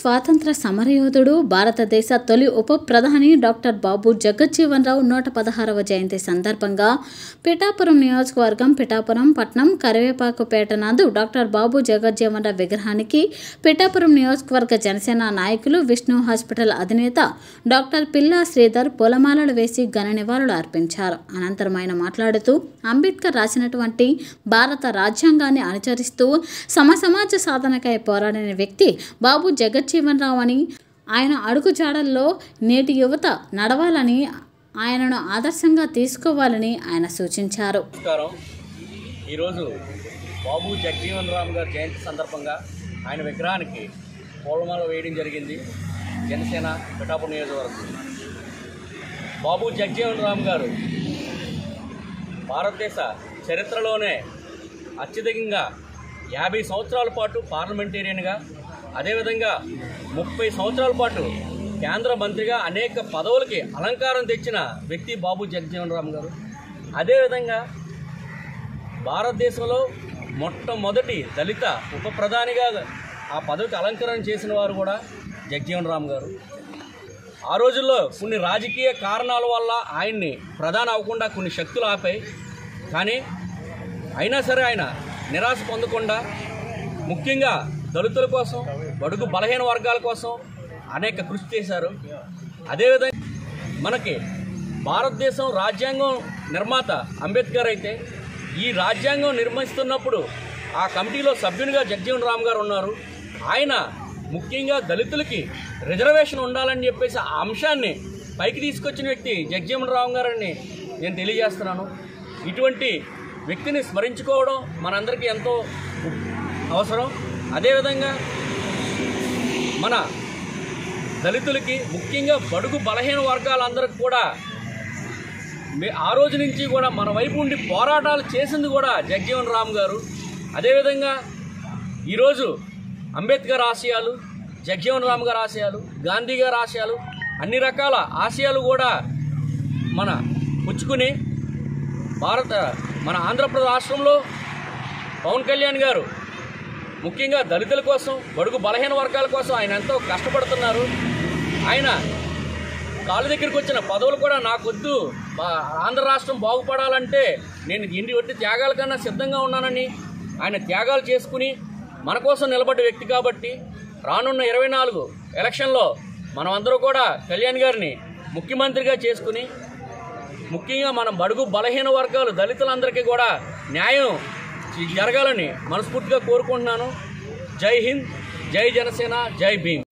స్వాతంత్ర సమరయోధుడు భారతదేశ తొలి ఉప ప్రధాని డాక్టర్ బాబు జగజ్జీవన్ రావు నూట పదహారవ జయంతి సందర్భంగా పిఠాపురం నియోజకవర్గం పిఠాపురం పట్నం కరివేపాకుపేట నందు డాక్టర్ బాబు జగజ్జీవన్ రావు విగ్రహానికి పిఠాపురం నియోజకవర్గ జనసేన నాయకులు విష్ణు హాస్పిటల్ అధినేత డాక్టర్ పిల్లా శ్రీధర్ పూలమాలలు వేసి ఘన నివాళులు అర్పించారు అనంతరం ఆయన మాట్లాడుతూ అంబేద్కర్ రాసినటువంటి భారత రాజ్యాంగాన్ని అనుసరిస్తూ సమ సమాజ సాధనకై పోరాడిన వ్యక్తి బాబు జగజ్జీవన్ రావు అని ఆయన అడుగుజాడల్లో నేటి యువత నడవాలని ఆయనను ఆదర్శంగా తీసుకోవాలని ఆయన సూచించారు నమస్కారం ఈరోజు బాబు జగజీవన్ రామ్ గారి జయంతి సందర్భంగా ఆయన విగ్రహానికి పూలమాల వేయడం జరిగింది జనసేన పిఠాపురం నియోజకవర్గం బాబు జగజీవన్ రామ్ గారు భారతదేశ చరిత్రలోనే అత్యధికంగా యాభై సంవత్సరాల పాటు పార్లమెంటేరియన్గా అదేవిధంగా ముప్పై సంవత్సరాల పాటు కేంద్ర మంత్రిగా అనేక పదవులకి అలంకారం తెచ్చిన వ్యక్తి బాబు జగజీవన్ రామ్ గారు అదేవిధంగా భారతదేశంలో మొట్టమొదటి దళిత ఉప ప్రధానిగా ఆ పదవికి అలంకరణ చేసిన వారు కూడా జగజీవన్ రామ్ గారు ఆ రోజుల్లో కొన్ని రాజకీయ కారణాల వల్ల ఆయన్ని ప్రధాని అవ్వకుండా కొన్ని శక్తులు ఆపాయి కానీ అయినా సరే ఆయన నిరాశ పొందకుండా ముఖ్యంగా దళితుల కోసం బడుగు బలహీన వర్గాల కోసం అనేక కృషి చేశారు అదేవిధంగా మనకి భారతదేశం రాజ్యాంగం నిర్మాత అంబేద్కర్ అయితే ఈ రాజ్యాంగం నిర్మిస్తున్నప్పుడు ఆ కమిటీలో సభ్యునిగా జగజీవన్ రామ్ గారు ఉన్నారు ఆయన ముఖ్యంగా దళితులకి రిజర్వేషన్ ఉండాలని చెప్పేసి ఆ అంశాన్ని పైకి తీసుకొచ్చిన వ్యక్తి జగజీవన్ రామ్ గారని నేను తెలియజేస్తున్నాను ఇటువంటి వ్యక్తిని స్మరించుకోవడం మనందరికీ ఎంతో అవసరం అదేవిధంగా మన దళితులకి ముఖ్యంగా బడుగు బలహీన వర్గాలందరికీ కూడా మే ఆ రోజు నుంచి కూడా మన వైపు ఉండి పోరాటాలు చేసింది కూడా జగజీవన్ రామ్ గారు అదేవిధంగా ఈరోజు అంబేద్కర్ ఆశయాలు జగజీవన్ రామ్ గారి ఆశయాలు గాంధీ గారి ఆశయాలు అన్ని రకాల ఆశయాలు కూడా మన పుచ్చుకుని భారత మన ఆంధ్రప్రదేశ్ రాష్ట్రంలో పవన్ కళ్యాణ్ గారు ముఖ్యంగా దళితుల కోసం బడుగు బలహీన వర్గాల కోసం ఆయన ఎంతో కష్టపడుతున్నారు ఆయన కాళ్ళ దగ్గరికి వచ్చిన పదవులు కూడా నాకొద్దు మా ఆంధ్ర రాష్ట్రం బాగుపడాలంటే నేను ఇంటి ఒట్టి త్యాగాల కన్నా సిద్ధంగా ఉన్నానని ఆయన త్యాగాలు చేసుకుని మన కోసం నిలబడ్డ వ్యక్తి కాబట్టి రానున్న ఇరవై నాలుగు ఎలక్షన్లో మనమందరూ కూడా కళ్యాణ్ గారిని ముఖ్యమంత్రిగా చేసుకుని ముఖ్యంగా మనం బడుగు బలహీన వర్గాలు దళితులందరికీ కూడా న్యాయం జరగాలని మనస్ఫూర్తిగా కోరుకుంటున్నాను జై హింద్ జై జనసేన జై భీమ్